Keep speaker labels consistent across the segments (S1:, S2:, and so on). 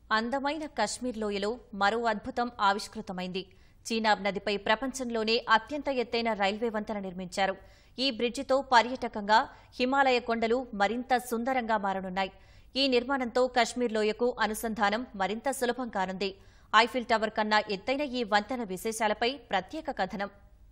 S1: అందమైన కశ్మీర్ లోయలో మరో అద్భుతం ఆవిష్కృతమైంది చీనాబ్ నదిపై ప్రపంచంలోనే అత్యంత ఎత్తైన రైల్వే వంతెన నిర్మించారు ఈ బ్రిడ్జితో పర్యాటకంగా హిమాలయ కొండలు మరింత సుందరంగా మారనున్నాయి ఈ నిర్మాణంతో కశ్మీర్ లోయకు అనుసంధానం మరింత సులభం కానుంది ఐఫిల్ టవర్ కన్నా ఎత్తైన ఈ వంతెన విశేషాలపై ప్రత్యేక కథనం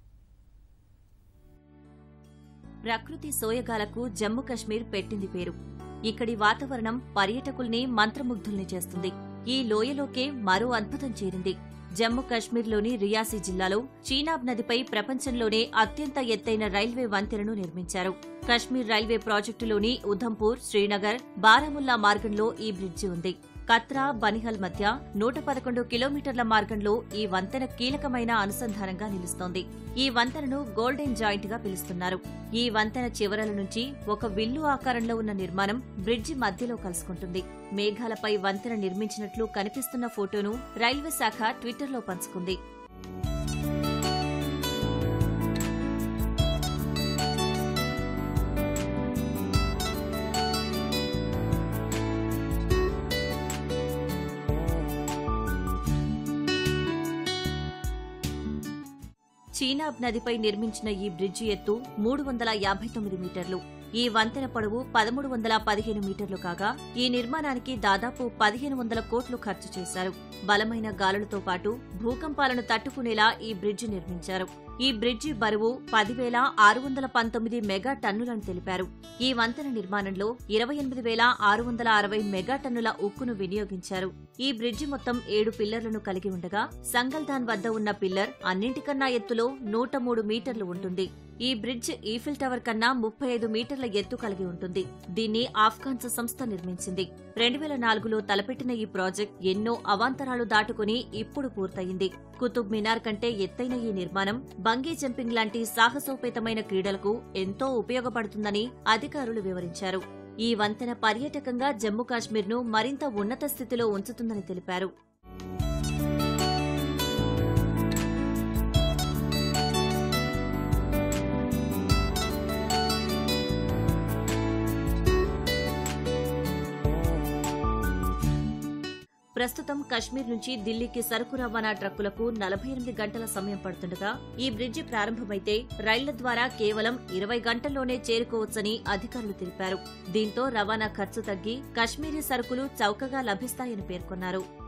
S1: ప్రకృతి సోయగాలకు జమ్మూ కశ్మీర్ పెట్టింది పేరు ఇక్కడి వాతావరణం పర్యాటకుల్ని మంత్రముగ్ధుల్ని చేస్తుంది ఈ లోయలోకే మరో అద్భుతం చేరింది జమ్మూ కశ్మీర్లోని రియాసీ జిల్లాలో చీనాబ్ నదిపై ప్రపంచంలోనే అత్యంత ఎత్తైన రైల్వే వంతెనను నిర్మించారు కశ్మీర్ రైల్వే ప్రాజెక్టులోని ఉధంపూర్ శ్రీనగర్ బారాముల్లా మార్గంలో ఈ బ్రిడ్జి ఉంది కత్రా బనిహల్ మధ్య నూట పదకొండు కిలోమీటర్ల మార్గంలో ఈ వంతెన కీలకమైన అనుసంధానంగా నిలుస్తోంది ఈ వంతెనను గోల్డెన్ జాయింట్ గా పిలుస్తున్నారు ఈ వంతెన చివరల నుంచి ఒక విల్లు ఆకారంలో ఉన్న నిర్మాణం బ్రిడ్జి మధ్యలో కలుసుకుంటుంది మేఘాలపై వంతెన నిర్మించినట్లు కనిపిస్తున్న ఫోటోను రైల్వే శాఖ ట్విట్టర్లో పంచుకుంది చీనాబ్ నదిపై నిర్మించిన ఈ బ్రిడ్జి ఎత్తు మూడు వందల యాభై తొమ్మిది మీటర్లు ఈ వంతెన పొడవు పదమూడు వందల పదిహేను మీటర్లు కాగా ఈ నిర్మాణానికి దాదాపు పదిహేను వందల కోట్లు ఖర్చు చేశారు బలమైన గాలులతో పాటు భూకంపాలను తట్టుకునేలా ఈ బ్రిడ్జి నిర్మించారు ఈ బ్రిడ్జి బరువు పదివేల ఆరు వందల పంతొమ్మిది మెగా టన్నులని తెలిపారు ఈ వంతెన నిర్మాణంలో ఇరవై ఎనిమిది వేల ఆరు వందల అరవై మెగా టన్నుల ఉక్కును వినియోగించారు ఈ బ్రిడ్జి మొత్తం ఏడు పిల్లర్లను కలిగి ఉండగా సంగల్దాన్ వద్ద ఉన్న పిల్లర్ అన్నింటికన్నా ఎత్తులో నూట మూడు మీటర్లు ఉంటుంది ఈ బ్రిడ్జ్ ఈఫిల్ టవర్ కన్నా ముప్పై ఐదు మీటర్ల ఎత్తు కలిగి ఉంటుంది దీన్ని ఆఫ్ఘాన్స్ సంస్థ నిర్మించింది రెండు వేల నాలుగులో తలపెట్టిన ఈ ప్రాజెక్ట్ ఎన్నో అవాంతరాలు దాటుకుని ఇప్పుడు పూర్తయింది కుతుబ్ మినార్ కంటే ఎత్తైన ఈ నిర్మాణం బంగీ జంపింగ్ లాంటి సాహసోపేతమైన క్రీడలకు ఎంతో ఉపయోగపడుతుందని అధికారులు వివరించారు ఈ వంతెన పర్యాటకంగా జమ్మూ కాశ్మీర్ను మరింత ఉన్నత స్థితిలో ఉంచుతుందని తెలిపారు ప్రస్తుతం కశ్మీర్ నుంచి ఢిల్లీకి సరుకు రవాణా ట్రక్కులకు నలభై ఎనిమిది గంటల సమయం పడుతుండగా ఈ బ్రిడ్జి ప్రారంభమైతే రైళ్ల ద్వారా కేవలం ఇరవై గంటల్లోనే చేరుకోవచ్చని అధికారులు తెలిపారు దీంతో రవాణా ఖర్చు తగ్గి కశ్మీరీ సరుకులు చౌకగా లభిస్తాయని పేర్కొన్నారు